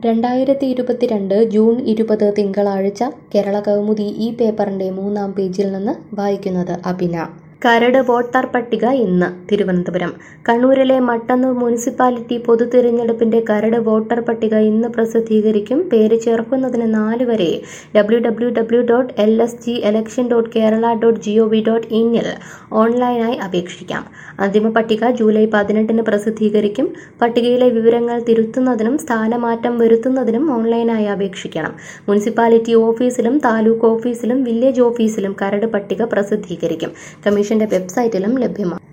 രണ്ടായിരത്തി ഇരുപത്തിരണ്ട് ജൂൺ ഇരുപത് തിങ്കളാഴ്ച കേരള കൗമുദി ഈ പേപ്പറിന്റെ മൂന്നാം പേജിൽ നിന്ന് വായിക്കുന്നത് അഭിന കരട് വോട്ടർ പട്ടിക ഇന്ന് തിരുവനന്തപുരം കണ്ണൂരിലെ മട്ടന്നൂർ മുനിസിപ്പാലിറ്റി പൊതു തിരഞ്ഞെടുപ്പിന്റെ കരട് വോട്ടർ പട്ടിക ഇന്ന് പ്രസിദ്ധീകരിക്കും പേര് ചേർക്കുന്നതിന് നാല് വരെ W W W dot L S G election dot Kerala dot G O V dot ഇന്നിൽ ഓൺലൈനായി അപേക്ഷിക്കാം അന്തിമ പട്ടിക ജൂലൈ പതിനെട്ടിന് പ്രസിദ്ധീകരിക്കും പട്ടികയിലെ വിവരങ്ങൾ തിരുത്തുന്നതിനും സ്ഥാനമാറ്റം വരുത്തുന്നതിനും ഓൺലൈനായി അപേക്ഷിക്കണം മുനിസിപ്പാലിറ്റി ഓഫീസിലും താലൂക്ക് ഓഫീസിലും വില്ലേജ് ഓഫീസിലും കരട് പട്ടിക പ്രസിദ്ധീകരിക്കും കമ്മീഷന്റെ വെബ്സൈറ്റിലും ലഭ്യമാണ്